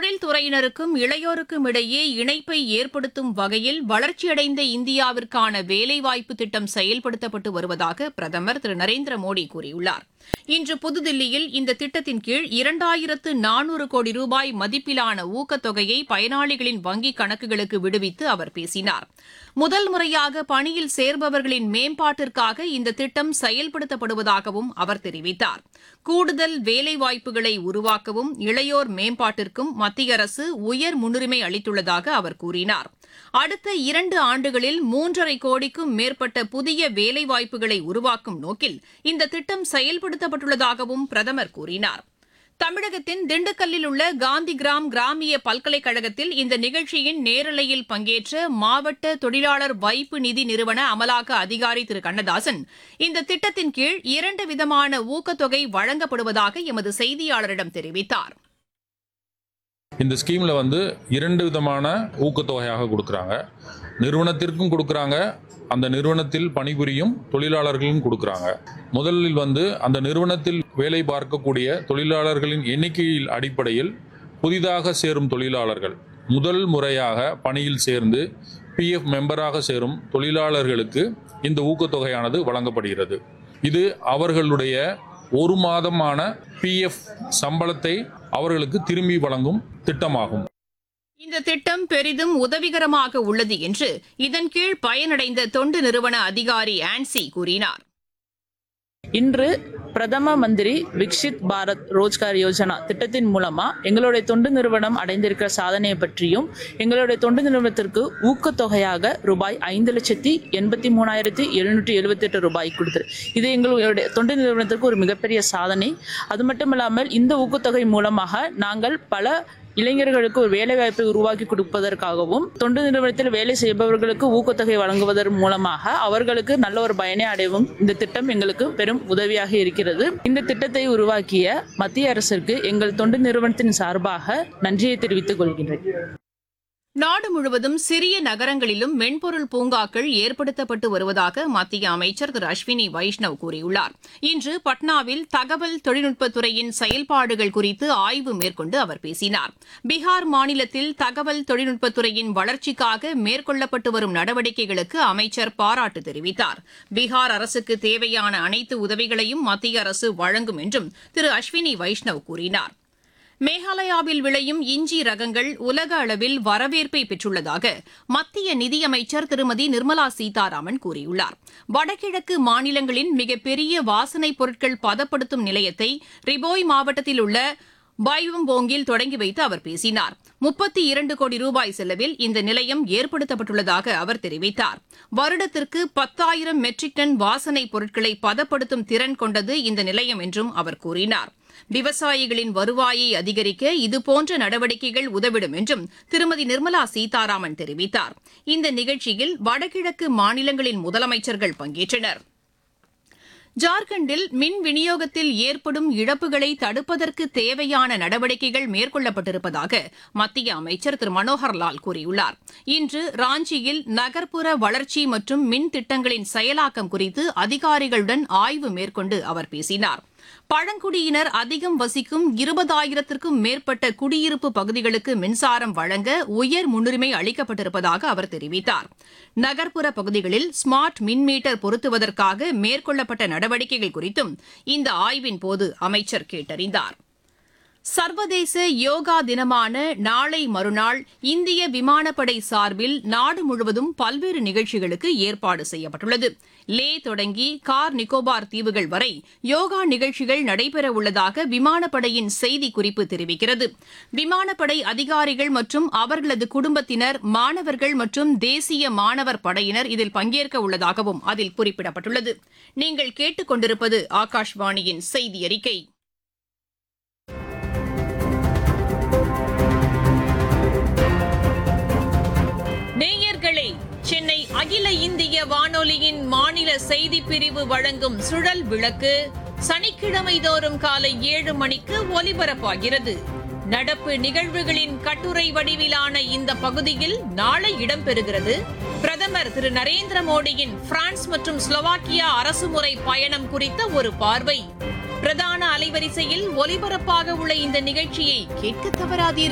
தொழில்துறையினருக்கும் இளையோருக்கும் இடையே இணைப்பை ஏற்படுத்தும் வகையில் வளர்ச்சியடைந்த இந்தியாவிற்கான வேலைவாய்ப்பு திட்டம் செயல்படுத்தப்பட்டு வருவதாக பிரதமர் திரு நரேந்திர மோடி கூறியுள்ளார் இன்று புதுதில்லியில் இந்த திட்டத்தின் கீழ் இரண்டாயிரத்து நானூறு கோடி ரூபாய் மதிப்பிலான ஊக்கத்தொகையை பயனாளிகளின் வங்கிக் கணக்குகளுக்கு விடுவித்து அவர் பேசினார் முதல் முறையாக பணியில் சேர்பவர்களின் மேம்பாட்டிற்காக இந்த திட்டம் செயல்படுத்தப்படுவதாகவும் அவர் தெரிவித்தார் கூடுதல் வேலைவாய்ப்புகளை உருவாக்கவும் இளையோர் மேம்பாட்டிற்கும் மத்திய அரசு உயர் முன்னுரிமை அளித்துள்ளதாக அவர் கூறினார் அடுத்த இரண்டு ஆண்டுகளில் மூன்றரை கோடிக்கும் மேற்பட்ட புதிய வேலைவாய்ப்புகளை உருவாக்கும் நோக்கில் இந்த திட்டம் செயல்படுத்தப்பட்டுள்ளதாகவும் பிரதமர் கூறினார் தமிழகத்தின் திண்டுக்கல்லில் உள்ள காந்திகிராம் கிராமிய பல்கலைக்கழகத்தில் இந்த நிகழ்ச்சியின் நேரலையில் பங்கேற்ற மாவட்ட தொழிலாளர் வைப்பு நிதி நிறுவன அமலாக்க அதிகாரி திரு கண்ணதாசன் இந்த திட்டத்தின் கீழ் இரண்டு விதமான ஊக்கத்தொகை வழங்கப்படுவதாக எமது செய்தியாளரிடம் தெரிவித்தார் இந்த ஸ்கீம்ல வந்து இரண்டு விதமான ஊக்கத்தொகையாக கொடுக்குறாங்க நிறுவனத்திற்கும் கொடுக்குறாங்க அந்த நிறுவனத்தில் பணிபுரியும் தொழிலாளர்களும் கொடுக்குறாங்க முதலில் வந்து அந்த நிறுவனத்தில் வேலை பார்க்கக்கூடிய தொழிலாளர்களின் எண்ணிக்கையில் அடிப்படையில் புதிதாக சேரும் தொழிலாளர்கள் முதல் முறையாக பணியில் சேர்ந்து பிஎஃப் மெம்பராக சேரும் தொழிலாளர்களுக்கு இந்த ஊக்கத்தொகையானது வழங்கப்படுகிறது இது அவர்களுடைய ஒரு மாதமான பிஎஃப் சம்பளத்தை அவர்களுக்கு திரும்பி வழங்கும் திட்டமாகும் இந்த திட்டம் பெரிதும் உதவிகரமாக உள்ளது என்று இதன் கீழ் பயனடைந்த தொண்டு நிறுவன அதிகாரி ஆன்சி கூறினார் இன்று பிரதம மந்திரி விக்ஷித் பாரத் ரோஜ்கார் யோஜனா திட்டத்தின் மூலமா எங்களுடைய தொண்டு நிறுவனம் அடைந்திருக்கிற சாதனையை பற்றியும் எங்களுடைய தொண்டு நிறுவனத்திற்கு ஊக்கத்தொகையாக ரூபாய் ஐந்து லட்சத்தி எண்பத்தி மூணாயிரத்தி எழுநூற்றி எழுபத்தி எட்டு ரூபாய் கொடுத்துரு இது எங்களுடைய தொண்டு நிறுவனத்திற்கு ஒரு மிகப்பெரிய சாதனை அது மட்டும் இல்லாமல் இந்த ஊக்கத்தொகை மூலமாக நாங்கள் பல இளைஞர்களுக்கு ஒரு வேலை வாய்ப்பை உருவாக்கி கொடுப்பதற்காகவும் தொண்டு நிறுவனத்தில் வேலை செய்பவர்களுக்கு ஊக்கத்தொகை வழங்குவதன் மூலமாக அவர்களுக்கு நல்ல ஒரு பயனை அடைவும் இந்த திட்டம் எங்களுக்கு பெரும் உதவியாக இருக்கிறது இந்த திட்டத்தை உருவாக்கிய மத்திய அரசிற்கு எங்கள் தொண்டு நிறுவனத்தின் சார்பாக நன்றியை தெரிவித்துக் கொள்கின்றேன் நாடு முழுவதும் சிறிய நகரங்களிலும் மென்பொருள் பூங்காக்கள் ஏற்படுத்தப்பட்டு வருவதாக மத்திய அமைச்சர் திரு அஸ்வினி வைஷ்ணவ் கூறியுள்ளார் இன்று பட்னாவில் தகவல் தொழில்நுட்பத்துறையின் செயல்பாடுகள் குறித்து ஆய்வு மேற்கொண்டு அவர் பேசினார் பீகார் மாநிலத்தில் தகவல் தொழில்நுட்பத்துறையின் வளர்ச்சிக்காக மேற்கொள்ளப்பட்டு வரும் நடவடிக்கைகளுக்கு அமைச்சர் பாராட்டு தெரிவித்தார் பீகார் அரசுக்கு தேவையான அனைத்து உதவிகளையும் மத்திய அரசு வழங்கும் என்றும் திரு அஸ்வினி வைஷ்ணவ் கூறினார் மேகாலயாவில் விளையும் இஞ்சி ரகங்கள் உலக அளவில் வரவேற்பை பெற்றுள்ளதாக மத்திய நிதியமைச்சர் திருமதி நிர்மலா சீதாராமன் கூறியுள்ளார் வடகிழக்கு மாநிலங்களின் மிகப்பெரிய வாசனைப் பொருட்கள் பதப்படுத்தும் நிலையத்தை ரிபோய் மாவட்டத்தில் உள்ள பாய்வம்போங்கில் தொடங்கி வைத்து அவர் பேசினார் முப்பத்தி இரண்டு கோடி ரூபாய் செலவில் இந்த நிலையம் ஏற்படுத்தப்பட்டுள்ளதாக அவர் தெரிவித்தார் வருடத்திற்கு பத்தாயிரம் மெட்ரிக் டன் வாசனைப் பொருட்களை பதப்படுத்தும் திறன் கொண்டது இந்த நிலையம் என்றும் அவர் கூறினார் விவசாயிகளின் வருவாயை அதிகரிக்க இதுபோன்ற நடவடிக்கைகள் உதவிடும் என்றும் திருமதி நிர்மலா சீதாராமன் தெரிவித்தார் இந்த நிகழ்ச்சியில் வடகிழக்கு மாநிலங்களின் முதலமைச்சர்கள் பங்கேற்றனர் ஜார்க்கண்டில் மின் விநியோகத்தில் ஏற்படும் இழப்புகளை தடுப்பதற்கு தேவையான நடவடிக்கைகள் மேற்கொள்ளப்பட்டிருப்பதாக மத்திய அமைச்சர் திரு மனோகர் லால் கூறியுள்ளார் இன்று ராஞ்சியில் நகர்ப்புற வளர்ச்சி மற்றும் மின் திட்டங்களின் செயலாக்கம் குறித்து அதிகாரிகளுடன் ஆய்வு மேற்கொண்டு அவர் பேசினார் பழங்குடியினர் அதிகம் வசிக்கும் இருபதாயிரத்திற்கும் மேற்பட்ட குடியிருப்பு பகுதிகளுக்கு மின்சாரம் வழங்க உயர் முன்னுரிமை அளிக்கப்பட்டிருப்பதாக அவர் தெரிவித்தார் நகர்ப்புற பகுதிகளில் ஸ்மார்ட் மின் மீட்டர் பொருத்துவதற்காக மேற்கொள்ளப்பட்ட நடவடிக்கைகள் குறித்தும் இந்த ஆய்வின் போது அமைச்சர் கேட்டறிந்தார் சர்வதேச யோகா தினமான நாளை மறுநாள் இந்திய விமானப்படை சார்பில் நாடு முழுவதும் பல்வேறு நிகழ்ச்சிகளுக்கு ஏற்பாடு செய்யப்பட்டுள்ளது லே தொடங்கி கார் நிக்கோபார் தீவுகள் வரை யோகா நிகழ்ச்சிகள் நடைபெற உள்ளதாக விமானப்படையின் செய்திக்குறிப்பு தெரிவிக்கிறது விமானப்படை அதிகாரிகள் மற்றும் அவர்களது குடும்பத்தினர் மாணவர்கள் மற்றும் தேசிய மாணவர் படையினர் இதில் பங்கேற்க உள்ளதாகவும் அதில் குறிப்பிடப்பட்டுள்ளது நீங்கள் கேட்டுக்கொண்டிருப்பது ஆகாஷ்வாணியின் செய்தி அறிக்கை நேயர்களே சென்னை அகில இந்திய வானொலியின் மாநில செய்தி பிரிவு வழங்கும் சுழல் விளக்கு சனிக்கிழமை தோறும் காலை ஏழு மணிக்கு ஒலிபரப்பாகிறது நடப்பு நிகழ்வுகளின் கட்டுரை வடிவிலான இந்த பகுதியில் நாளை இடம்பெறுகிறது பிரதமர் திரு நரேந்திர மோடியின் பிரான்ஸ் மற்றும் ஸ்லோவாக்கியா அரசுமுறை பயணம் குறித்த ஒரு பார்வை பிரதான அலைவரிசையில் ஒலிபரப்பாக உள்ள இந்த நிகழ்ச்சியை கேட்க தவறாதீர்கள்